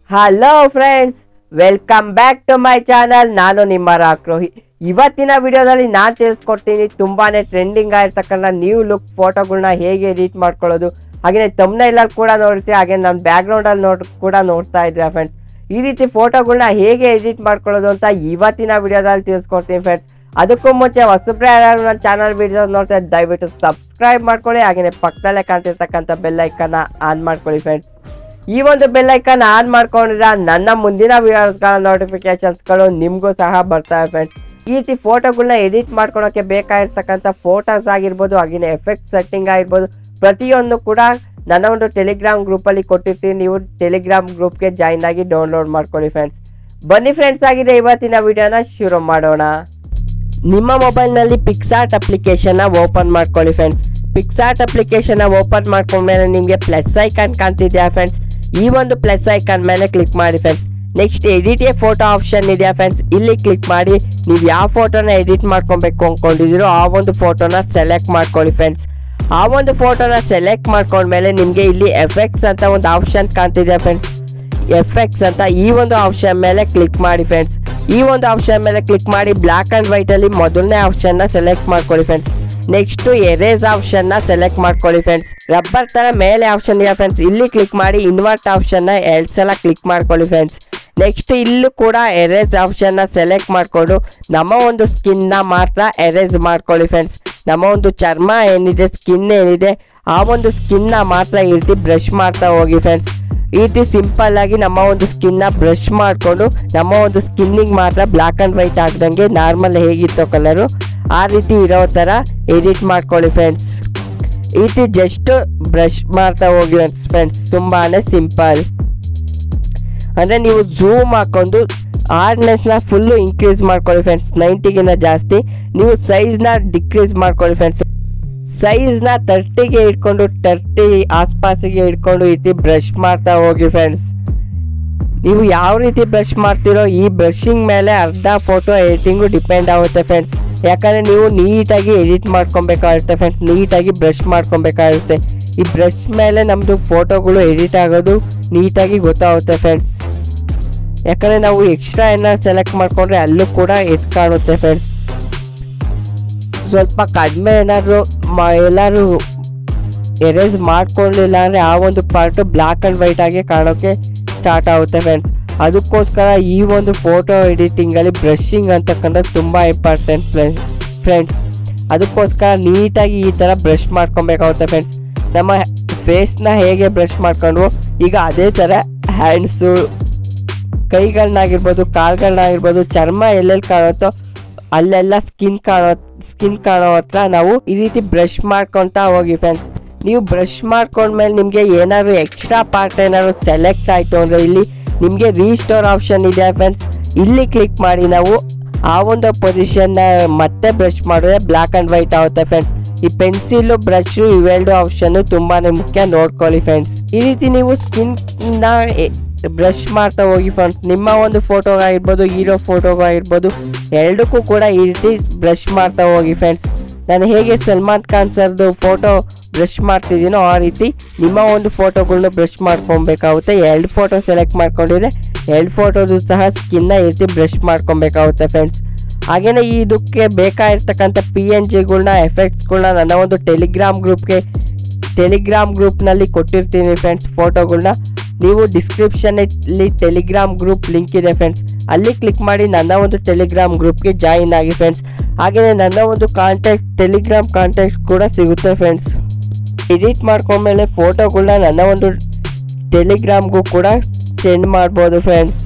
hello friends welcome back to my channel ನಾನು ನಿಮ್ಮ ರಾಕ್ರೋಹಿ ಇವತ್ತಿನ ವಿಡಿಯೋದಲ್ಲಿ ನಾನು ತಿಳಿಸ್ಕೊಡ್ತೀನಿ ತುಂಬಾನೇ ಟ್ರೆಂಡಿಂಗ್ ಆಗಿರ್ತಕ್ಕಂಥ ನ್ಯೂ ಲುಕ್ ಫೋಟೋಗಳನ್ನ ಹೇಗೆ ಎಡಿಟ್ ಮಾಡ್ಕೊಳ್ಳೋದು ಹಾಗೆಯೇ ತಮ್ಮನೆಲ್ಲಲ್ಲಿ ಕೂಡ ನೋಡ್ತೀವಿ ಹಾಗೆ ನನ್ನ ಬ್ಯಾಕ್ಗ್ರೌಂಡಲ್ಲಿ ನೋಡ್ ಕೂಡ ನೋಡ್ತಾ ಇದ್ದೀರಾ ಫ್ರೆಂಡ್ಸ್ ಈ ರೀತಿ ಫೋಟೋಗಳನ್ನ ಹೇಗೆ ಎಡಿಟ್ ಮಾಡ್ಕೊಳ್ಳೋದು ಅಂತ ಇವತ್ತಿನ ವಿಡಿಯೋದಲ್ಲಿ ತಿಳಿಸ್ಕೊಡ್ತೀನಿ ಫ್ರೆಂಡ್ಸ್ ಅದಕ್ಕೂ ಮುಂಚೆ ಹೊಸಬ್ರೆ ಯಾರು ನನ್ನ ಚಾನಲ್ ವಿಡಿಯೋ ನೋಡ್ತಾ ಇದ್ರೆ ದಯವಿಟ್ಟು ಸಬ್ಸ್ಕ್ರೈಬ್ ಮಾಡ್ಕೊಳ್ಳಿ ಹಾಗೆಯೇ ಪಕ್ಕದಲ್ಲೇ ಕಾಣ್ತಿರ್ತಕ್ಕಂಥ ಬೆಲ್ ಐಕನ್ನ ಆನ್ ಮಾಡ್ಕೊಳ್ಳಿ ಫ್ರೆಂಡ್ಸ್ ಈ ಒಂದು ಬೆಲ್ ಐಕನ್ ಆನ್ ಮಾಡ್ಕೊಂಡಿದ್ರೆ ನನ್ನ ಮುಂದಿನ ವಿಡಿಯೋಸ್ಗಳ ನೋಟಿಫಿಕೇಶನ್ಸ್ಗಳು ನಿಮಗೂ ಸಹ ಬರ್ತಾರೆ ಫ್ರೆಂಡ್ಸ್ ಈ ರೀತಿ ಫೋಟೋಗಳನ್ನ ಎಡಿಟ್ ಮಾಡ್ಕೊಳಕ್ಕೆ ಬೇಕಾಗಿರ್ತಕ್ಕಂಥ ಫೋಟೋಸ್ ಆಗಿರ್ಬೋದು ಹಾಗೆಯೇ ಎಫೆಕ್ಟ್ ಸೆಟ್ಟಿಂಗ್ ಆಗಿರ್ಬೋದು ಪ್ರತಿಯೊಂದು ಕೂಡ ನನ್ನ ಒಂದು ಟೆಲಿಗ್ರಾಮ್ ಗ್ರೂಪಲ್ಲಿ ಕೊಟ್ಟಿರ್ತೀನಿ ನೀವು ಟೆಲಿಗ್ರಾಮ್ ಗ್ರೂಪ್ಗೆ ಜಾಯಿನ್ ಆಗಿ ಡೌನ್ಲೋಡ್ ಮಾಡ್ಕೊಳ್ಳಿ ಫ್ರೆಂಡ್ಸ್ ಬನ್ನಿ ಫ್ರೆಂಡ್ಸ್ ಆಗಿದೆ ಇವತ್ತಿನ ವಿಡಿಯೋನ ಶುರು ಮಾಡೋಣ ನಿಮ್ಮ ಮೊಬೈಲ್ನಲ್ಲಿ ಪಿಕ್ಸಾರ್ಟ್ ಅಪ್ಲಿಕೇಶನ್ನ ಓಪನ್ ಮಾಡ್ಕೊಳ್ಳಿ ಫ್ರೆಂಡ್ಸ್ ಪಿಕ್ಸಾರ್ಟ್ ಅಪ್ಲಿಕೇಶನ್ನ ಓಪನ್ ಮಾಡ್ಕೊಂಡ್ಮೇಲೆ ನಿಮಗೆ ಪ್ಲಸ್ ಐಕಾನ್ ಕಾಣ್ತಿದ್ಯಾ ಫ್ರೆಂಡ್ಸ್ ಈ ಒಂದು ಪ್ಲಸ್ ಐಕಾನ್ ಮೇಲೆ ಕ್ಲಿಕ್ ಮಾಡಿ friends next edit a photo option ಇದೆಯಾ ಫ್ರೆಂಡ್ಸ್ ಇಲ್ಲಿ ಕ್ಲಿಕ್ ಮಾಡಿ ನೀವು ಯಾವ ಫೋಟೋನ ಎಡಿಟ್ ಮಾಡ್ಕೊಬೇಕು ಅಂದ್ಕೊಂಡಿದ್ದೀರೋ ಆ ಒಂದು ಫೋಟೋನ ಸೆಲೆಕ್ಟ್ ಮಾಡ್ಕೊಳ್ಳಿ ಫ್ರೆಂಡ್ಸ್ ಆ ಒಂದು ಫೋಟೋನ ಸೆಲೆಕ್ಟ್ ಮಾಡ್ಕೊಂಡ್ಮೇಲೆ ನಿಮಗೆ ಇಲ್ಲಿ ಎಫೆಕ್ಟ್ಸ್ ಅಂತ ಒಂದು ಆಪ್ಷನ್ ಕಾಣ್ತಿದೆ ಫ್ರೆಂಡ್ಸ್ ಎಫೆಕ್ಟ್ಸ್ ಅಂತ ಈ ಒಂದು ಆಪ್ಷನ್ ಮೇಲೆ ಕ್ಲಿಕ್ ಮಾಡಿ ಫ್ರೆಂಡ್ಸ್ ಈ ಒಂದು ಆಪ್ಷನ್ ಮೇಲೆ ಕ್ಲಿಕ್ ಮಾಡಿ ಬ್ಲ್ಯಾಕ್ ಆ್ಯಂಡ್ ವೈಟಲ್ಲಿ ಮೊದಲನೇ ಆಪ್ಷನ್ನ ಸೆಲೆಕ್ಟ್ ಮಾಡ್ಕೊಳ್ಳಿ ಫ್ರೆಂಡ್ಸ್ ನೆಕ್ಸ್ಟು ಎರೇಸ್ ಆಪ್ಷನ್ನ ಸೆಲೆಕ್ಟ್ ಮಾಡ್ಕೊಳ್ಳಿ ಫ್ರೆಂಡ್ಸ್ ರಬ್ಬರ್ ಥರ ಮೇಲೆ ಆಪ್ಷನ್ ಇದೆ ಫ್ರೆಂಡ್ಸ್ ಇಲ್ಲಿ ಕ್ಲಿಕ್ ಮಾಡಿ ಇನ್ವರ್ಟ್ ಆಪ್ಷನ್ನ ಎರಡು ಸಲ ಕ್ಲಿಕ್ ಮಾಡ್ಕೊಳ್ಳಿ ಫ್ರೆಂಡ್ಸ್ ನೆಕ್ಸ್ಟ್ ಇಲ್ಲೂ ಕೂಡ ಎರೇಸ್ ಆಪ್ಷನ್ನ ಸೆಲೆಕ್ಟ್ ಮಾಡಿಕೊಂಡು ನಮ್ಮ ಒಂದು ಸ್ಕಿನ್ನ ಮಾತ್ರ ಎರೇಸ್ ಮಾಡ್ಕೊಳ್ಳಿ ಫ್ರೆಂಡ್ಸ್ ನಮ್ಮ ಒಂದು ಚರ್ಮ ಏನಿದೆ ಸ್ಕಿನ್ ಏನಿದೆ ಆ ಒಂದು ಸ್ಕಿನ್ನ ಮಾತ್ರ ಈ ರೀತಿ ಬ್ರಷ್ ಮಾಡ್ತಾ ಹೋಗಿ ಫ್ರೆಂಡ್ಸ್ ಈ ರೀತಿ ಸಿಂಪಲ್ ಆಗಿ ನಮ್ಮ ಒಂದು ಸ್ಕಿನ್ನ ಬ್ರಷ್ ಮಾಡಿಕೊಂಡು ನಮ್ಮ ಒಂದು ಸ್ಕಿನ್ನಿಗೆ ಮಾತ್ರ ಬ್ಲ್ಯಾಕ್ ಆ್ಯಂಡ್ ವೈಟ್ ಆಗ್ದಂಗೆ ನಾರ್ಮಲ್ ಹೇಗಿತ್ತೋ ಕಲರು ಆ ರೀತಿ ಇರೋ ಥರ ಎಡಿಟ್ ಮಾಡ್ಕೊಳ್ಳಿ ಫ್ರೆಂಡ್ಸ್ ಈ ರೀತಿ ಜಸ್ಟ್ ಬ್ರಷ್ ಮಾಡ್ತಾ ಹೋಗಿ ಫ್ರೆಂಡ್ಸ್ ತುಂಬಾ ಸಿಂಪಲ್ ಅಂದರೆ ನೀವು ಝೂಮ್ ಹಾಕೊಂಡು ಹಾರ್ಡ್ನೆಸ್ನ ಫುಲ್ಲು ಇನ್ಕ್ರೀಸ್ ಮಾಡ್ಕೊಳ್ಳಿ ಫ್ರೆಂಡ್ಸ್ ನೈಂಟಿಗಿಂತ ಜಾಸ್ತಿ ನೀವು ಸೈಜ್ನ ಡಿಕ್ರೀಸ್ ಮಾಡ್ಕೊಳ್ಳಿ ಫ್ರೆಂಡ್ಸ್ ಸೈಜ್ನ ತರ್ಟಿಗೆ ಇಟ್ಕೊಂಡು ತರ್ಟಿ ಆಸ್ಪಾಸಿಗೆ ಇಟ್ಕೊಂಡು ಈ ರೀತಿ ಬ್ರಷ್ ಮಾಡ್ತಾ ಹೋಗಿ ಫ್ರೆಂಡ್ಸ್ ನೀವು ಯಾವ ರೀತಿ ಬ್ರಷ್ ಮಾಡ್ತೀರೋ ಈ ಬ್ರಷಿಂಗ್ ಮೇಲೆ ಅರ್ಧ ಫೋಟೋ ಎಡಿಟಿಂಗು ಡಿಪೆಂಡ್ ಆಗುತ್ತೆ ಫ್ರೆಂಡ್ಸ್ ಯಾಕಂದರೆ ನೀವು ನೀಟಾಗಿ ಎಡಿಟ್ ಮಾಡ್ಕೊಬೇಕಾಗುತ್ತೆ ಫ್ರೆಂಡ್ಸ್ ನೀಟಾಗಿ ಬ್ರಷ್ ಮಾಡ್ಕೊಬೇಕಾಗುತ್ತೆ ಈ ಬ್ರಷ್ ಮೇಲೆ ನಮ್ಮದು ಫೋಟೋಗಳು ಎಡಿಟ್ ಆಗೋದು ನೀಟಾಗಿ ಗೊತ್ತಾಗುತ್ತೆ ಫ್ರೆಂಡ್ಸ್ ಯಾಕಂದರೆ ನಾವು ಎಕ್ಸ್ಟ್ರಾ ಏನಾದ್ರು ಸೆಲೆಕ್ಟ್ ಮಾಡಿಕೊಂಡ್ರೆ ಅಲ್ಲೂ ಕೂಡ ಎದ್ದು ಕಾಣುತ್ತೆ ಫ್ರೆಂಡ್ಸ್ ಸ್ವಲ್ಪ ಕಡಿಮೆ ಏನಾದರೂ ಮಾ ಎಲ್ಲರೂ ಎರೇಸ್ ಮಾಡ್ಕೊಳ್ಳಿಲ್ಲ ಅಂದರೆ ಆ ಒಂದು ಪಾರ್ಟು ಬ್ಲ್ಯಾಕ್ ಆ್ಯಂಡ್ ವೈಟ್ ಆಗಿ ಕಾಣೋಕ್ಕೆ ಸ್ಟಾರ್ಟ್ ಆಗುತ್ತೆ ಫ್ರೆಂಡ್ಸ್ ಅದಕ್ಕೋಸ್ಕರ ಈ ಒಂದು ಫೋಟೋ ಎಡಿಟಿಂಗಲ್ಲಿ ಬ್ರಷಿಂಗ್ ಅಂತಕ್ಕಂಥದ್ದು ತುಂಬ ಇಂಪಾರ್ಟೆಂಟ್ ಫ್ರೆಂಡ್ಸ್ ಫ್ರೆಂಡ್ಸ್ ಅದಕ್ಕೋಸ್ಕರ ನೀಟಾಗಿ ಈ ಥರ ಬ್ರಷ್ ಮಾಡ್ಕೊಬೇಕಾಗುತ್ತೆ ಫ್ರೆಂಡ್ಸ್ ನಮ್ಮ ಫೇಸ್ನ ಹೇಗೆ ಬ್ರಷ್ ಮಾಡ್ಕೊಂಡ್ವು ಈಗ ಅದೇ ಥರ ಹ್ಯಾಂಡ್ಸು ಕೈಗಳನ್ನಾಗಿರ್ಬೋದು ಕಾಲ್ಗಳನ್ನಾಗಿರ್ಬೋದು ಚರ್ಮ ಎಲ್ಲೆಲ್ಲಿ ಕಾಣುತ್ತೋ ಅಲ್ಲೆಲ್ಲ ಸ್ಕಿನ್ ಕಾಣೋ ಸ್ಕಿನ್ ಕಾಣೋ ಹತ್ರ ನಾವು ಈ ರೀತಿ ಬ್ರಷ್ ಮಾಡ್ಕೊತಾ ಹೋಗಿ ಫ್ರೆಂಡ್ಸ್ ನೀವು ಬ್ರಷ್ ಮಾಡ್ಕೊಂಡ್ಮೇಲೆ ನಿಮಗೆ ಏನಾದ್ರು ಎಕ್ಸ್ಟ್ರಾ ಪಾರ್ಟ್ ಏನಾದ್ರು ಸೆಲೆಕ್ಟ್ ಆಯಿತು ಅಂದರೆ ಇಲ್ಲಿ ನಿಮಗೆ ರೀಸ್ಟೋರ್ ಆಪ್ಷನ್ ಇದೆ ಫ್ರೆಂಡ್ಸ್ ಇಲ್ಲಿ ಕ್ಲಿಕ್ ಮಾಡಿ ನಾವು ಆ ಒಂದು ಪೊಸಿಷನ್ನ ಮತ್ತೆ ಬ್ರಷ್ ಮಾಡಿದ್ರೆ ಬ್ಲ್ಯಾಕ್ ಆ್ಯಂಡ್ ವೈಟ್ ಆಗುತ್ತೆ ಫ್ರೆಂಡ್ಸ್ ಈ ಪೆನ್ಸಿಲು ಬ್ರಷು ಇವೆರಡು ಆಪ್ಷನ್ನು ತುಂಬಾ ಮುಖ್ಯ ನೋಡ್ಕೊಳ್ಳಿ ಫ್ರೆಂಡ್ಸ್ ಈ ರೀತಿ ನೀವು ಸ್ಕಿನ್ನ ಬ್ರಷ್ ಮಾಡ್ತಾ ಹೋಗಿ ಫ್ರೆಂಡ್ಸ್ ನಿಮ್ಮ ಒಂದು ಫೋಟೋಗಾಗಿರ್ಬೋದು ಹೀರೋ ಫೋಟೋಗಾಗಿರ್ಬೋದು ಎರಡಕ್ಕೂ ಕೂಡ ಈ ರೀತಿ ಬ್ರಷ್ ಮಾಡ್ತಾ ಹೋಗಿ ಫ್ರೆಂಡ್ಸ್ ನಾನು ಹೇಗೆ ಸಲ್ಮಾನ್ ಖಾನ್ ಸರ್ದು ಫೋಟೋ ಬ್ರಷ್ ಮಾಡ್ತಿದ್ದೀನೋ ಆ ರೀತಿ ನಿಮ್ಮ ಒಂದು ಫೋಟೋಗಳ್ನ ಬ್ರಷ್ ಮಾಡ್ಕೊಬೇಕಾಗುತ್ತೆ ಎರಡು ಫೋಟೋ ಸೆಲೆಕ್ಟ್ ಮಾಡ್ಕೊಂಡಿದ್ರೆ ಎರಡು ಫೋಟೋದು ಸಹ ಸ್ಕಿನ್ನ ಈ ರೀತಿ ಬ್ರಷ್ ಮಾಡ್ಕೊಬೇಕಾಗುತ್ತೆ ಫ್ರೆಂಡ್ಸ್ ಹಾಗೆಯೇ ಇದಕ್ಕೆ ಬೇಕಾಗಿರ್ತಕ್ಕಂಥ ಪಿ ಎನ್ ಜಿಗಳ್ನ ಎಫೆಕ್ಟ್ಸ್ಗಳ್ನ ನನ್ನ ಒಂದು ಟೆಲಿಗ್ರಾಮ್ ಗ್ರೂಪ್ಗೆ ಟೆಲಿಗ್ರಾಮ್ ಗ್ರೂಪ್ನಲ್ಲಿ ಕೊಟ್ಟಿರ್ತೀನಿ ಫ್ರೆಂಡ್ಸ್ ಫೋಟೋಗಳ್ನ ನೀವು ಡಿಸ್ಕ್ರಿಪ್ಷನಲ್ಲಿ ಟೆಲಿಗ್ರಾಮ್ ಗ್ರೂಪ್ ಲಿಂಕ್ ಇದೆ ಫ್ರೆಂಡ್ಸ್ ಅಲ್ಲಿ ಕ್ಲಿಕ್ ಮಾಡಿ ನನ್ನ ಒಂದು ಟೆಲಿಗ್ರಾಮ್ ಗ್ರೂಪ್ಗೆ ಜಾಯಿನ್ ಆಗಿ ಫ್ರೆಂಡ್ಸ್ ಹಾಗೆಯೇ ನನ್ನ ಒಂದು ಕಾಂಟ್ಯಾಕ್ಟ್ ಟೆಲಿಗ್ರಾಮ್ ಕಾಂಟ್ಯಾಕ್ಟ್ ಕೂಡ ಸಿಗುತ್ತೆ ಫ್ರೆಂಡ್ಸ್ ಎಡಿಟ್ ಮಾಡ್ಕೊಂಡ್ಮೇಲೆ ಫೋಟೋಗಳ್ನ ನನ್ನ ಒಂದು ಟೆಲಿಗ್ರಾಮ್ಗೂ ಕೂಡ ಸೆಂಡ್ ಮಾಡ್ಬೋದು ಫ್ರೆಂಡ್ಸ್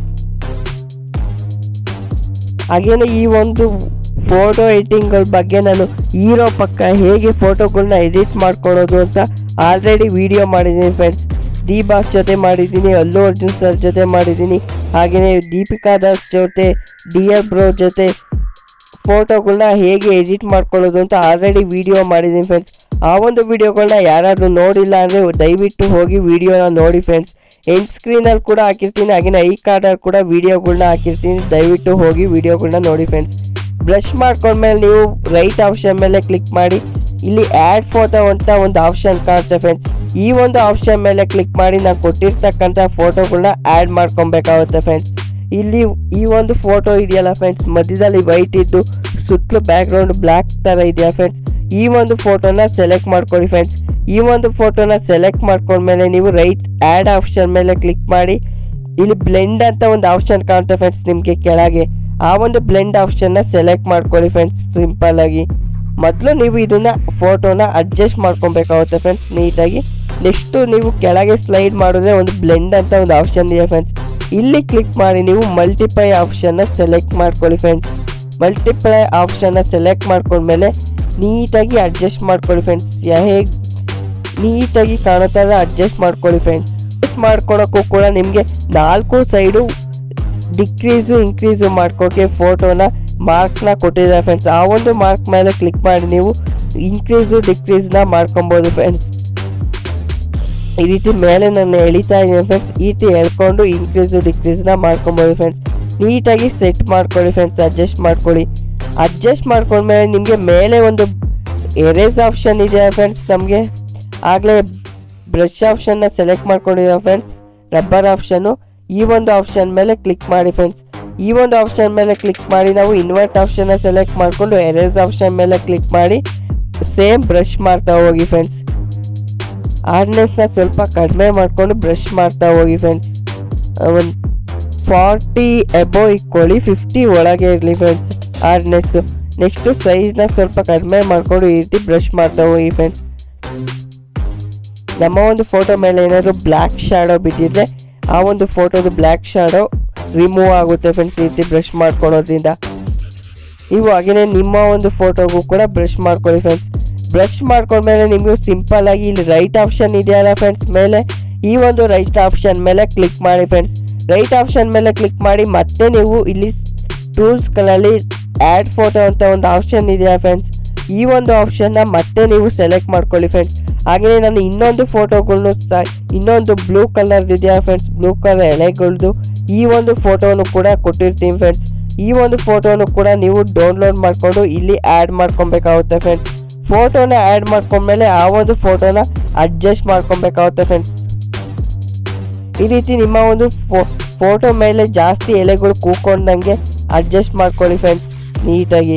ಹಾಗೆಯೇ ಈ ಒಂದು ಫೋಟೋ ಎಡಿಟಿಂಗ್ಗಳ ಬಗ್ಗೆ ನಾನು ಹೀರೋ ಪಕ್ಕ ಹೇಗೆ ಫೋಟೋಗಳನ್ನ ಎಡಿಟ್ ಮಾಡ್ಕೊಳ್ಳೋದು ಅಂತ ಆಲ್ರೆಡಿ ವಿಡಿಯೋ ಮಾಡಿದ್ದೀನಿ ಫ್ರೆಂಡ್ಸ್ ಡಿ ಬಾಸ್ ಜೊತೆ ಮಾಡಿದ್ದೀನಿ ಅಲ್ಲು ಅರ್ಜುನ್ ಸರ್ ಜೊತೆ ಮಾಡಿದ್ದೀನಿ ಹಾಗೆಯೇ ದೀಪಿಕಾ ದಾಸ್ ಜೊತೆ ಡಿ ಆರ್ ಬ್ರೋ ಜೊತೆ ಫೋಟೋಗಳನ್ನ ಹೇಗೆ ಎಡಿಟ್ ಮಾಡ್ಕೊಳ್ಳೋದು ಅಂತ ಆಲ್ರೆಡಿ ವಿಡಿಯೋ ಮಾಡಿದ್ದೀನಿ ಫ್ರೆಂಡ್ಸ್ ಆ ಒಂದು ವಿಡಿಯೋಗಳನ್ನ ಯಾರಾದರೂ ನೋಡಿಲ್ಲ ಅಂದರೆ ದಯವಿಟ್ಟು ಹೋಗಿ ವಿಡಿಯೋನ ನೋಡಿ ಫ್ರೆಂಡ್ಸ್ ಎಂಡ್ ಸ್ಕ್ರೀನಲ್ಲಿ ಕೂಡ ಹಾಕಿರ್ತೀನಿ ಹಾಗೆಯೇ ಐ ಕಾರ್ಡಲ್ಲಿ ಕೂಡ ವಿಡಿಯೋಗಳ್ನ ಹಾಕಿರ್ತೀನಿ ದಯವಿಟ್ಟು ಹೋಗಿ ವಿಡಿಯೋಗಳ್ನ ನೋಡಿ ಫ್ರೆಂಡ್ಸ್ ಬ್ರಷ್ ಮಾಡ್ಕೊಂಡ್ಮೇಲೆ ನೀವು ರೈಟ್ ಆಪ್ಷನ್ ಮೇಲೆ ಕ್ಲಿಕ್ ಮಾಡಿ ಇಲ್ಲಿ ಆ್ಯಡ್ ಫೋಟೋ ಅಂತ ಒಂದು ಆಪ್ಷನ್ ಕಾಣುತ್ತೆ ಫ್ರೆಂಡ್ಸ್ ಈ ಒಂದು ಆಪ್ಷನ್ ಮೇಲೆ ಕ್ಲಿಕ್ ಮಾಡಿ ನಾನು ಕೊಟ್ಟಿರ್ತಕ್ಕಂಥ ಫೋಟೋಗಳನ್ನ ಆ್ಯಡ್ ಮಾಡ್ಕೊಬೇಕಾಗುತ್ತೆ ಫ್ರೆಂಡ್ಸ್ ಇಲ್ಲಿ ಈ ಒಂದು ಫೋಟೋ ಇದೆಯಲ್ಲ ಫ್ರೆಂಡ್ಸ್ ಮಧ್ಯದಲ್ಲಿ ವೈಟ್ ಇದ್ದು ಸುತ್ತಲೂ ಬ್ಯಾಕ್ಗ್ರೌಂಡ್ ಬ್ಲ್ಯಾಕ್ ಥರ ಇದೆಯಾ ಫ್ರೆಂಡ್ಸ್ ಈ ಒಂದು ಫೋಟೋನ ಸೆಲೆಕ್ಟ್ ಮಾಡ್ಕೊಳ್ಳಿ ಫ್ರೆಂಡ್ಸ್ ಈ ಒಂದು ಫೋಟೋನ ಸೆಲೆಕ್ಟ್ ಮಾಡ್ಕೊಂಡ್ಮೇಲೆ ನೀವು ರೈಟ್ ಆ್ಯಡ್ ಆಪ್ಷನ್ ಮೇಲೆ ಕ್ಲಿಕ್ ಮಾಡಿ ಇಲ್ಲಿ ಬ್ಲೆಂಡ್ ಅಂತ ಒಂದು ಆಪ್ಷನ್ ಕಾಣುತ್ತೆ ಫ್ರೆಂಡ್ಸ್ ನಿಮಗೆ ಕೆಳಗೆ ಆ ಒಂದು ಬ್ಲೆಂಡ್ ಆಪ್ಷನ್ನ ಸೆಲೆಕ್ಟ್ ಮಾಡ್ಕೊಳ್ಳಿ ಫ್ರೆಂಡ್ಸ್ ಸಿಂಪಲ್ ಆಗಿ ಮೊದಲು ನೀವು ಇದನ್ನ ಫೋಟೋನ ಅಡ್ಜಸ್ಟ್ ಮಾಡ್ಕೊಬೇಕಾಗುತ್ತೆ ಫ್ರೆಂಡ್ಸ್ ನೀಟಾಗಿ ನೆಕ್ಸ್ಟು ನೀವು ಕೆಳಗೆ ಸ್ಲೈಡ್ ಮಾಡಿದ್ರೆ ಒಂದು ಬ್ಲೆಂಡ್ ಅಂತ ಒಂದು ಆಪ್ಷನ್ ಇದೆ ಫ್ರೆಂಡ್ಸ್ ಇಲ್ಲಿ ಕ್ಲಿಕ್ ಮಾಡಿ ನೀವು ಮಲ್ಟಿಪೈ ಆಪ್ಷನ್ನ ಸೆಲೆಕ್ಟ್ ಮಾಡ್ಕೊಳ್ಳಿ ಫ್ರೆಂಡ್ಸ್ ಮಲ್ಟಿಪ್ಲೈ ಆಪ್ಷನ್ನ ಸೆಲೆಕ್ಟ್ ಮಾಡ್ಕೊಂಡ್ಮೇಲೆ ನೀಟಾಗಿ ಅಡ್ಜಸ್ಟ್ ಮಾಡ್ಕೊಳ್ಳಿ ಫ್ರೆಂಡ್ಸ್ ಹೇಗೆ ನೀಟಾಗಿ ಕಾಣೋ ಥರ ಅಡ್ಜಸ್ಟ್ ಮಾಡ್ಕೊಳ್ಳಿ ಫ್ರೆಂಡ್ಸ್ ಅಡ್ಜಸ್ಟ್ ಮಾಡ್ಕೊಳಕ್ಕೂ ಕೂಡ ನಿಮಗೆ ನಾಲ್ಕು ಸೈಡು ಡಿಕ್ರೀಸು ಇನ್ಕ್ರೀಸು ಮಾಡ್ಕೋಕೆ ಫೋಟೋನ ಮಾರ್ಕ್ನ ಕೊಟ್ಟಿದ್ದಾರೆ ಫ್ರೆಂಡ್ಸ್ ಆ ಒಂದು ಮಾರ್ಕ್ ಮೇಲೆ ಕ್ಲಿಕ್ ಮಾಡಿ ನೀವು ಇನ್ಕ್ರೀಸು ಡಿಕ್ರೀಸ್ನ ಮಾಡ್ಕೊಬೋದು ಫ್ರೆಂಡ್ಸ್ ಈ ರೀತಿ ಮೇಲೆ ನಾನು ಎಳಿತಾ ಇದ್ದೀನಿ ಫ್ರೆಂಡ್ಸ್ ಈ ರೀತಿ ಎಳ್ಕೊಂಡು ಇನ್ಕ್ರೀಸು ಡಿಕ್ರೀಸ್ನ ಮಾಡ್ಕೊಬೋದು ಫ್ರೆಂಡ್ಸ್ ನೀಟಾಗಿ ಸೆಟ್ ಮಾಡ್ಕೊಳ್ಳಿ ಫ್ರೆಂಡ್ಸ್ ಅಡ್ಜಸ್ಟ್ ಮಾಡ್ಕೊಳ್ಳಿ ಅಡ್ಜಸ್ಟ್ ಮಾಡ್ಕೊಂಡ್ಮೇಲೆ ನಿಮಗೆ ಮೇಲೆ ಒಂದು ಎರೇಸ್ ಆಪ್ಷನ್ ಇದೆ ಫ್ರೆಂಡ್ಸ್ ನಮಗೆ ಆಗಲೇ ಬ್ರಷ್ ಆಪ್ಷನ್ನ ಸೆಲೆಕ್ಟ್ ಮಾಡ್ಕೊಂಡಿರೋ ಫ್ರೆಂಡ್ಸ್ ರಬ್ಬರ್ ಆಪ್ಷನ್ನು ಈ ಒಂದು ಆಪ್ಷನ್ ಮೇಲೆ ಕ್ಲಿಕ್ ಮಾಡಿ ಫ್ರೆಂಡ್ಸ್ ಈ ಒಂದು ಆಪ್ಷನ್ ಮೇಲೆ ಕ್ಲಿಕ್ ಮಾಡಿ ನಾವು ಇನ್ವರ್ಟ್ ಆಪ್ಷನ್ನ ಸೆಲೆಕ್ಟ್ ಮಾಡಿಕೊಂಡು ಎರೇಸ್ ಆಪ್ಷನ್ ಮೇಲೆ ಕ್ಲಿಕ್ ಮಾಡಿ ಸೇಮ್ ಬ್ರಷ್ ಮಾಡ್ತಾ ಹೋಗಿ ಫ್ರೆಂಡ್ಸ್ ಹಾರ್ಡ್ನೆಸ್ನ ಸ್ವಲ್ಪ ಕಡಿಮೆ ಮಾಡಿಕೊಂಡು ಬ್ರಷ್ ಮಾಡ್ತಾ ಹೋಗಿ ಫ್ರೆಂಡ್ಸ್ ಒಂದು ಫಾರ್ಟಿ ಎಬೋ ಇಕ್ಕೊಳ್ಳಿ ಫಿಫ್ಟಿ ಒಳಗೆ ಇರಲಿ ಫ್ರೆಂಡ್ಸ್ ಹಾರ್ಡ್ನೆಸ್ಸು ನೆಕ್ಸ್ಟು ಸೈಜ್ನ ಸ್ವಲ್ಪ ಕಡಿಮೆ ಮಾಡಿಕೊಂಡು ಈ ರೀತಿ ಬ್ರಷ್ ಮಾಡ್ತಾ ಹೋಗಿ ಫ್ರೆಂಡ್ಸ್ ನಮ್ಮ ಒಂದು ಫೋಟೋ ಮೇಲೆ ಏನಾದರೂ ಬ್ಲ್ಯಾಕ್ ಶಾಡೋ ಬಿದ್ದಿದ್ರೆ ಆ ಒಂದು ಫೋಟೋದು ಬ್ಲ್ಯಾಕ್ ಶಾಡೋ ರಿಮೂವ್ ಆಗುತ್ತೆ ಫ್ರೆಂಡ್ಸ್ ಈ ರೀತಿ ಬ್ರಷ್ ಮಾಡ್ಕೊಳೋದ್ರಿಂದ ನೀವು ಹಾಗೆಯೇ ನಿಮ್ಮ ಒಂದು ಫೋಟೋಗೂ ಕೂಡ ಬ್ರಷ್ ಮಾಡ್ಕೊಳ್ಳಿ ಫ್ರೆಂಡ್ಸ್ ಬ್ರಷ್ ಮಾಡ್ಕೊಂಡ್ಮೇಲೆ ನಿಮಗೂ ಸಿಂಪಲ್ ಆಗಿ ಇಲ್ಲಿ ರೈಟ್ ಆಪ್ಷನ್ ಇದೆಯಲ್ಲ ಫ್ರೆಂಡ್ಸ್ ಮೇಲೆ ಈ ಒಂದು ರೈಟ್ ಆಪ್ಷನ್ ಮೇಲೆ ಕ್ಲಿಕ್ ಮಾಡಿ ಫ್ರೆಂಡ್ಸ್ ರೈಟ್ ಆಪ್ಷನ್ ಮೇಲೆ ಕ್ಲಿಕ್ ಮಾಡಿ ಮತ್ತೆ ನೀವು ಇಲ್ಲಿ ಟೂಲ್ಸ್ಗಳಲ್ಲಿ ಆ್ಯಡ್ ಫೋಟೋ ಅಂತ ಒಂದು ಆಪ್ಷನ್ ಇದೆಯಾ ಫ್ರೆಂಡ್ಸ್ ಈ ಒಂದು ಆಪ್ಷನ್ನ ಮತ್ತೆ ನೀವು ಸೆಲೆಕ್ಟ್ ಮಾಡ್ಕೊಳ್ಳಿ ಫ್ರೆಂಡ್ಸ್ ಹಾಗೆಯೇ ನಾನು ಇನ್ನೊಂದು ಫೋಟೋಗಳ್ನು ಸಹ ಇನ್ನೊಂದು ಬ್ಲೂ ಕಲರ್ ಇದೆಯಾ ಫ್ರೆಂಡ್ಸ್ ಬ್ಲೂ ಕಲರ್ ಎಲೆಗಳ್ದು ಈ ಒಂದು ಫೋಟೋನು ಕೂಡ ಕೊಟ್ಟಿರ್ತೀನಿ ಫ್ರೆಂಡ್ಸ್ ಈ ಒಂದು ಫೋಟೋನು ಕೂಡ ನೀವು ಡೌನ್ಲೋಡ್ ಮಾಡಿಕೊಂಡು ಇಲ್ಲಿ ಆ್ಯಡ್ ಮಾಡ್ಕೊಬೇಕಾಗುತ್ತೆ ಫ್ರೆಂಡ್ಸ್ ಫೋಟೋನ ಆ್ಯಡ್ ಮಾಡ್ಕೊಂಡ್ಮೇಲೆ ಆ ಒಂದು ಫೋಟೋನ ಅಡ್ಜಸ್ಟ್ ಮಾಡ್ಕೊಬೇಕಾಗುತ್ತೆ ಫ್ರೆಂಡ್ಸ್ ಈ ರೀತಿ ನಿಮ್ಮ ಒಂದು ಫೋಟೋ ಮೇಲೆ ಜಾಸ್ತಿ ಎಲೆಗಳು ಕೂಕೊಂಡಂಗೆ ಅಡ್ಜಸ್ಟ್ ಮಾಡ್ಕೊಳ್ಳಿ ಫ್ರೆಂಡ್ಸ್ ನೀಟಾಗಿ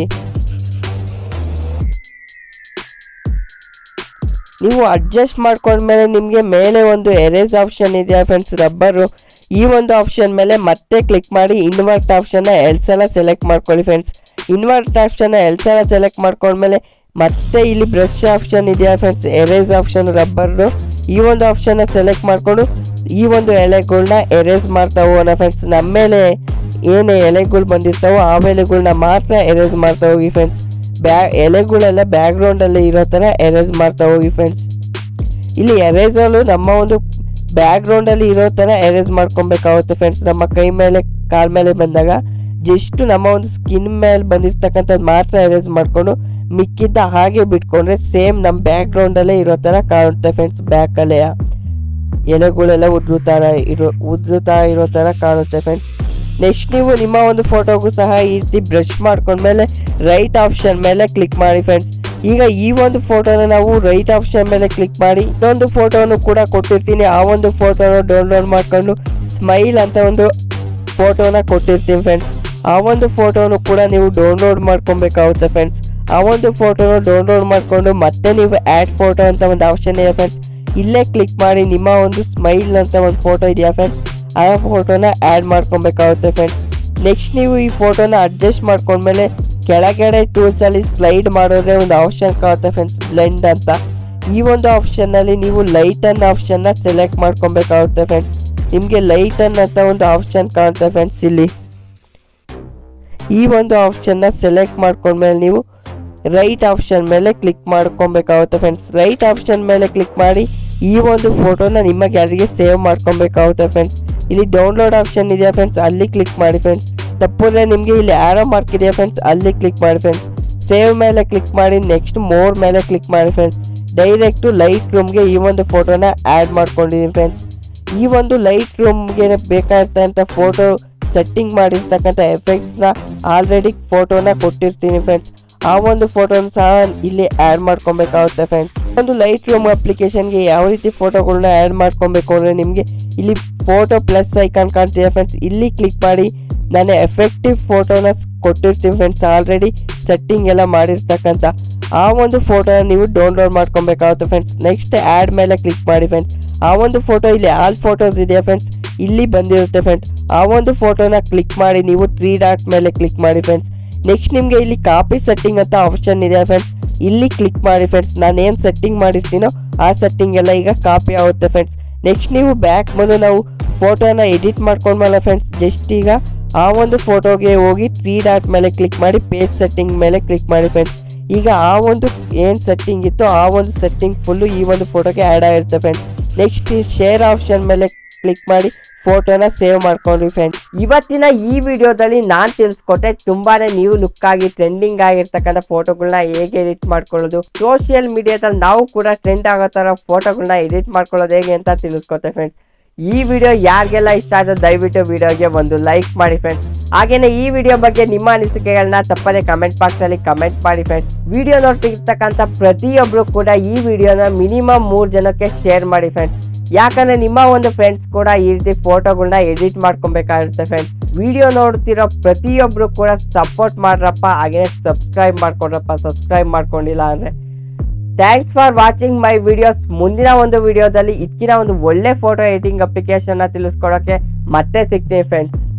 ನೀವು ಅಡ್ಜಸ್ಟ್ ಮಾಡ್ಕೊಂಡ್ಮೇಲೆ ನಿಮಗೆ ಮೇಲೆ ಒಂದು ಎರೇಸ್ ಆಪ್ಷನ್ ಇದೆಯಾ ಫ್ರೆಂಡ್ಸ್ ರಬ್ಬರು ಈ ಒಂದು ಆಪ್ಷನ್ ಮೇಲೆ ಮತ್ತೆ ಕ್ಲಿಕ್ ಮಾಡಿ ಇನ್ವರ್ಟ್ ಆಪ್ಷನ್ನ ಎರಡು ಸಲ ಸೆಲೆಕ್ಟ್ ಮಾಡ್ಕೊಳ್ಳಿ ಫ್ರೆಂಡ್ಸ್ ಇನ್ವರ್ಟ್ ಆಪ್ಷನ್ನ ಎರಡು ಸಲ ಸೆಲೆಕ್ಟ್ ಮಾಡ್ಕೊಂಡ್ಮೇಲೆ ಮತ್ತೆ ಇಲ್ಲಿ ಬ್ರಷ್ ಆಪ್ಷನ್ ಇದೆಯಾ ಫ್ರೆಂಡ್ಸ್ ಎರೇಸ್ ಆಪ್ಷನ್ ರಬ್ಬರ್ದು ಈ ಒಂದು ಆಪ್ಷನ್ನ ಸೆಲೆಕ್ಟ್ ಮಾಡಿಕೊಂಡು ಈ ಒಂದು ಎಲೆಗಳ್ನ ಎರೇಸ್ ಮಾಡ್ತಾ ಹೋಗೋಣ ಫ್ರೆಂಡ್ಸ್ ನಮ್ಮ ಮೇಲೆ ಏನು ಎಲೆಗಳು ಬಂದಿರ್ತಾವೋ ಆ ಎಲೆಗಳ್ನ ಮಾತ್ರ ಎರೇಸ್ ಮಾಡ್ತಾ ಹೋಗಿ ಫ್ರೆಂಡ್ಸ್ ಬ್ಯಾ ಎಲೆಗಳೆಲ್ಲ ಬ್ಯಾಕ್ಗ್ರೌಂಡಲ್ಲಿ ಇರೋ ಥರ ಎರೇಸ್ ಮಾಡ್ತಾ ಹೋಗಿ ಫ್ರೆಂಡ್ಸ್ ಇಲ್ಲಿ ಎರೇಸಲು ನಮ್ಮ ಒಂದು ಬ್ಯಾಕ್ಗ್ರೌಂಡಲ್ಲಿ ಇರೋ ಥರ ಎರೇಸ್ ಮಾಡ್ಕೊಬೇಕಾಗುತ್ತೆ ಫ್ರೆಂಡ್ಸ್ ನಮ್ಮ ಕೈ ಮೇಲೆ ಕಾಲ್ ಮೇಲೆ ಬಂದಾಗ ಜಸ್ಟ್ ನಮ್ಮ ಒಂದು ಸ್ಕಿನ್ ಮೇಲೆ ಬಂದಿರ್ತಕ್ಕಂಥದ್ದು ಮಾತ್ರ ಎರೇಸ್ ಮಾಡಿಕೊಂಡು ಮಿಕ್ಕಿದ್ದ ಹಾಗೆ ಬಿಟ್ಕೊಂಡ್ರೆ ಸೇಮ್ ನಮ್ಮ ಬ್ಯಾಕ್ಗ್ರೌಂಡಲ್ಲೇ ಇರೋ ಥರ ಕಾಣುತ್ತೆ ಫ್ರೆಂಡ್ಸ್ ಬ್ಯಾಕಲ್ಲೇ ಎಲೆಗಳೆಲ್ಲ ಉದುರುತ್ತಾ ಇರೋ ಉದುರುತ್ತಾ ಇರೋ ಥರ ಕಾಣುತ್ತೆ ಫ್ರೆಂಡ್ಸ್ ನೆಕ್ಸ್ಟ್ ನೀವು ನಿಮ್ಮ ಒಂದು ಫೋಟೋಗೂ ಸಹ ಈ ರೀತಿ ಬ್ರಷ್ ಮಾಡ್ಕೊಂಡ್ಮೇಲೆ ರೈಟ್ ಆಪ್ಷನ್ ಮೇಲೆ ಕ್ಲಿಕ್ ಮಾಡಿ ಫ್ರೆಂಡ್ಸ್ ಈಗ ಈ ಒಂದು ಫೋಟೋನ ನಾವು ರೈಟ್ ಆಪ್ಷನ್ ಮೇಲೆ ಕ್ಲಿಕ್ ಮಾಡಿ ಇನ್ನೊಂದು ಫೋಟೋನು ಕೂಡ ಕೊಟ್ಟಿರ್ತೀನಿ ಆ ಒಂದು ಫೋಟೋನ ಡೌನ್ಲೋಡ್ ಮಾಡ್ಕೊಂಡು ಸ್ಮೈಲ್ ಅಂತ ಒಂದು ಫೋಟೋನ ಕೊಟ್ಟಿರ್ತೀನಿ ಫ್ರೆಂಡ್ಸ್ ಆ ಒಂದು ಫೋಟೋನು ಕೂಡ ನೀವು ಡೌನ್ಲೋಡ್ ಮಾಡ್ಕೊಬೇಕಾಗುತ್ತೆ ಫ್ರೆಂಡ್ಸ್ ಆ ಒಂದು ಫೋಟೋನ ಡೌನ್ಲೋಡ್ ಮಾಡಿಕೊಂಡು ಮತ್ತೆ ನೀವು ಆ್ಯಡ್ ಫೋಟೋ ಅಂತ ಒಂದು ಆಪ್ಷನ್ ಇದೆ ಫ್ರೆಂಡ್ಸ್ ಇಲ್ಲೇ ಕ್ಲಿಕ್ ಮಾಡಿ ನಿಮ್ಮ ಒಂದು ಸ್ಮೈಲ್ ಅಂತ ಒಂದು ಫೋಟೋ ಇದೆಯಾ ಫ್ರೆಂಡ್ಸ್ ಆ ಫೋಟೋನ ಆ್ಯಡ್ ಮಾಡ್ಕೊಬೇಕಾಗುತ್ತೆ ಫ್ರೆಂಡ್ಸ್ ನೆಕ್ಸ್ಟ್ ನೀವು ಈ ಫೋಟೋನ ಅಡ್ಜಸ್ಟ್ ಮಾಡ್ಕೊಂಡ್ಮೇಲೆ ಕೆಳಗಡೆ ಟೂಲ್ಸಲ್ಲಿ ಸ್ಲೈಡ್ ಮಾಡೋದ್ರೆ ಒಂದು ಆಪ್ಷನ್ ಕಾಣುತ್ತೆ ಫ್ರೆಂಡ್ಸ್ ಬ್ಲೆಂಡ್ ಅಂತ ಈ ಒಂದು ಆಪ್ಷನ್ನಲ್ಲಿ ನೀವು ಲೈಟ್ ಅನ್ನೋ ಆಪ್ಷನ್ನ ಸೆಲೆಕ್ಟ್ ಮಾಡ್ಕೊಬೇಕಾಗುತ್ತೆ ಫ್ರೆಂಡ್ಸ್ ನಿಮಗೆ ಲೈಟ್ ಅಂತ ಒಂದು ಆಪ್ಷನ್ ಕಾಣುತ್ತೆ ಫ್ರೆಂಡ್ಸ್ ಇಲ್ಲಿ ಈ ಒಂದು ಆಪ್ಷನ್ನ ಸೆಲೆಕ್ಟ್ ಮಾಡ್ಕೊಂಡ್ಮೇಲೆ ನೀವು ರೈಟ್ ಆಪ್ಷನ್ ಮೇಲೆ ಕ್ಲಿಕ್ ಮಾಡ್ಕೊಬೇಕಾಗುತ್ತೆ ಫ್ರೆಂಡ್ಸ್ ರೈಟ್ ಆಪ್ಷನ್ ಮೇಲೆ ಕ್ಲಿಕ್ ಮಾಡಿ ಈ ಒಂದು ಫೋಟೋನ ನಿಮ್ಮ ಗ್ಯಾಲರಿಗೆ ಸೇವ್ ಮಾಡ್ಕೊಬೇಕಾಗುತ್ತೆ ಫ್ರೆಂಡ್ಸ್ ಇಲ್ಲಿ ಡೌನ್ಲೋಡ್ ಆಪ್ಷನ್ ಇದೆಯಾ ಫ್ರೆಂಡ್ಸ್ ಅಲ್ಲಿ ಕ್ಲಿಕ್ ಮಾಡಿ ಫ್ರೆಂಡ್ಸ್ ತಪ್ಪುದ್ರೆ ನಿಮಗೆ ಇಲ್ಲಿ ಆರೋ ಮಾರ್ಕ್ ಇದೆಯಾ ಫ್ರೆಂಡ್ಸ್ ಅಲ್ಲಿ ಕ್ಲಿಕ್ ಮಾಡಿ ಫ್ರೆಂಡ್ಸ್ ಸೇವ್ ಮೇಲೆ ಕ್ಲಿಕ್ ಮಾಡಿ ನೆಕ್ಸ್ಟ್ ಮೋರ್ ಮೇಲೆ ಕ್ಲಿಕ್ ಮಾಡಿ ಫ್ರೆಂಡ್ಸ್ ಡೈರೆಕ್ಟು ಲೈಟ್ ರೂಮ್ಗೆ ಈ ಒಂದು ಫೋಟೋನ ಆ್ಯಡ್ ಮಾಡ್ಕೊಂಡಿದ್ದೀನಿ ಫ್ರೆಂಡ್ಸ್ ಈ ಒಂದು ಲೈಟ್ ರೂಮ್ಗೆ ಬೇಕಾದಂಥ ಫೋಟೋ ಸೆಟ್ಟಿಂಗ್ ಮಾಡಿರ್ತಕ್ಕಂಥ ಎಫೆಕ್ಟ್ಸ್ನ ಆಲ್ರೆಡಿ ಫೋಟೋನ ಕೊಟ್ಟಿರ್ತೀನಿ ಫ್ರೆಂಡ್ಸ್ ಆ ಒಂದು ಫೋಟೋನ ಸಹ ಇಲ್ಲಿ ಆ್ಯಡ್ ಮಾಡ್ಕೊಬೇಕಾಗುತ್ತೆ ಫ್ರೆಂಡ್ಸ್ ಒಂದು ಲೈಟ್ ರೂಮ್ ಅಪ್ಲಿಕೇಶನ್ಗೆ ಯಾವ ರೀತಿ ಫೋಟೋಗಳನ್ನ ಆ್ಯಡ್ ಮಾಡ್ಕೊಬೇಕು ಅಂದರೆ ನಿಮಗೆ ಇಲ್ಲಿ ಫೋಟೋ ಪ್ಲಸ್ ಐಕಾನ್ ಕಾಣ್ತಿದೆ ಫ್ರೆಂಡ್ಸ್ ಇಲ್ಲಿ ಕ್ಲಿಕ್ ಮಾಡಿ ನಾನು ಎಫೆಕ್ಟಿವ್ ಫೋಟೋನ ಕೊಟ್ಟಿರ್ತೀನಿ ಫ್ರೆಂಡ್ಸ್ ಆಲ್ರೆಡಿ ಸೆಟ್ಟಿಂಗ್ ಎಲ್ಲ ಮಾಡಿರ್ತಕ್ಕಂಥ ಆ ಒಂದು ಫೋಟೋನ ನೀವು ಡೌನ್ಲೋಡ್ ಮಾಡ್ಕೊಬೇಕಾಗುತ್ತೆ ಫ್ರೆಂಡ್ಸ್ ನೆಕ್ಸ್ಟ್ ಆ್ಯಡ್ ಮೇಲೆ ಕ್ಲಿಕ್ ಮಾಡಿ ಫ್ರೆಂಡ್ಸ್ ಆ ಒಂದು ಫೋಟೋ ಇಲ್ಲಿ ಆಲ್ ಫೋಟೋಸ್ ಇದೆ ಫ್ರೆಂಡ್ಸ್ ಇಲ್ಲಿ ಬಂದಿರುತ್ತೆ ಫ್ರೆಂಡ್ಸ್ ಆ ಒಂದು ಫೋಟೋನ ಕ್ಲಿಕ್ ಮಾಡಿ ನೀವು ತ್ರೀ ಡಾಟ್ ಮೇಲೆ ಕ್ಲಿಕ್ ಮಾಡಿ ಫ್ರೆಂಡ್ಸ್ ನೆಕ್ಸ್ಟ್ ನಿಮಗೆ ಇಲ್ಲಿ ಕಾಪಿ ಸೆಟ್ಟಿಂಗ್ ಅಂತ ಆಪ್ಷನ್ ಇದೆ ಫ್ರೆಂಡ್ಸ್ ಇಲ್ಲಿ ಕ್ಲಿಕ್ ಮಾಡಿ ಫ್ರೆಂಡ್ಸ್ ನಾನು ಏನು ಸೆಟ್ಟಿಂಗ್ ಮಾಡಿರ್ತೀನೋ ಆ ಸೆಟ್ಟಿಂಗ್ ಎಲ್ಲ ಈಗ ಕಾಪಿ ಆಗುತ್ತೆ ಫ್ರೆಂಡ್ಸ್ ನೆಕ್ಸ್ಟ್ ನೀವು ಬ್ಯಾಕ್ ಬಂದು ನಾವು ಫೋಟೋನ ಎಡಿಟ್ ಮಾಡ್ಕೊಂಡ್ಮೇಲೆ ಫ್ರೆಂಡ್ಸ್ ಜಸ್ಟ್ ಈಗ ಆ ಒಂದು ಫೋಟೋಗೆ ಹೋಗಿ ತ್ರೀ ಡಾಟ್ ಮೇಲೆ ಕ್ಲಿಕ್ ಮಾಡಿ ಪೇಜ್ ಸೆಟ್ಟಿಂಗ್ ಮೇಲೆ ಕ್ಲಿಕ್ ಮಾಡಿ ಫ್ರೆಂಡ್ಸ್ ಈಗ ಆ ಒಂದು ಏನು ಸೆಟ್ಟಿಂಗ್ ಇತ್ತು ಆ ಒಂದು ಸೆಟ್ಟಿಂಗ್ ಫುಲ್ಲು ಈ ಒಂದು ಫೋಟೋಗೆ ಆ್ಯಡ್ ಆಗಿರುತ್ತೆ ಫ್ರೆಂಡ್ಸ್ ನೆಕ್ಸ್ಟ್ ಶೇರ್ ಆಪ್ಷನ್ ಮೇಲೆ ಕ್ಲಿಕ್ ಮಾಡಿ ಫೋಟೋನ ಸೇವ್ ಮಾಡ್ಕೊಂಡ್ರಿ ಫ್ರೆಂಡ್ಸ್ ಇವತ್ತಿನ ಈ ವಿಡಿಯೋದಲ್ಲಿ ನಾನು ತಿಳಿಸ್ಕೊಟ್ಟೆ ತುಂಬಾನೇ ನೀವು ಲುಕ್ ಆಗಿ ಟ್ರೆಂಡಿಂಗ್ ಆಗಿರ್ತಕ್ಕಂಥ ಫೋಟೋಗಳನ್ನ ಹೇಗೆ ಎಡಿಟ್ ಮಾಡ್ಕೊಳ್ಳೋದು ಸೋಷಿಯಲ್ ಮೀಡಿಯಾದಲ್ಲಿ ನಾವು ಕೂಡ ಟ್ರೆಂಡ್ ಆಗೋ ಥರ ಫೋಟೋಗಳನ್ನ ಎಡಿಟ್ ಮಾಡ್ಕೊಳ್ಳೋದು ಹೇಗೆ ಅಂತ ತಿಳಿಸ್ಕೊಟ್ಟೆ ಫ್ರೆಂಡ್ಸ್ ಈ ವಿಡಿಯೋ ಯಾರಿಗೆಲ್ಲ ಇಷ್ಟ ಆದ್ರೆ ದಯವಿಟ್ಟು ವಿಡಿಯೋಗೆ ಒಂದು ಲೈಕ್ ಮಾಡಿ ಫ್ರೆಂಡ್ಸ್ ಹಾಗೇನೆ ಈ ವಿಡಿಯೋ ಬಗ್ಗೆ ನಿಮ್ಮ ಅನಿಸಿಕೆಗಳನ್ನ ತಪ್ಪದೆ ಕಮೆಂಟ್ ಬಾಕ್ಸ್ ಅಲ್ಲಿ ಕಮೆಂಟ್ ಮಾಡಿ ಫ್ರೆಂಡ್ಸ್ ವಿಡಿಯೋ ನೋಡ್ತಿರ್ತಕ್ಕಂಥ ಪ್ರತಿಯೊಬ್ರು ಕೂಡ ಈ ವಿಡಿಯೋನ ಮಿನಿಮಮ್ ಮೂರು ಜನಕ್ಕೆ ಶೇರ್ ಮಾಡಿ ಫ್ರೆಂಡ್ಸ್ ಯಾಕಂದ್ರೆ ನಿಮ್ಮ ಒಂದು ಫ್ರೆಂಡ್ಸ್ ಕೂಡ ಈ ರೀತಿ ಫೋಟೋಗಳನ್ನ ಎಡಿಟ್ ಮಾಡ್ಕೊಬೇಕಾಗಿರುತ್ತೆ ಫ್ರೆಂಡ್ಸ್ ವಿಡಿಯೋ ನೋಡ್ತಿರೋ ಪ್ರತಿಯೊಬ್ರು ಕೂಡ ಸಪೋರ್ಟ್ ಮಾಡ್ರಪ್ಪ ಹಾಗೇನೆ ಸಬ್ಸ್ಕ್ರೈಬ್ ಮಾಡ್ಕೊಡ್ರಪ್ಪ ಸಬ್ಸ್ಕ್ರೈಬ್ ಮಾಡ್ಕೊಂಡಿಲ್ಲ ಅಂದ್ರೆ thanks for watching my videos ಮುಂದಿನ ಒಂದು ವಿಡಿಯೋದಲ್ಲಿ ಇದಕ್ಕಿನ ಒಂದು ಒಳ್ಳೆ ಫೋಟೋ ಎಡಿಟಿಂಗ್ ಅಪ್ಲಿಕೇಶನ್ನ ತಿಳಿಸ್ಕೊಡೋಕ್ಕೆ ಮತ್ತೆ ಸಿಗ್ತೀನಿ ಫ್ರೆಂಡ್ಸ್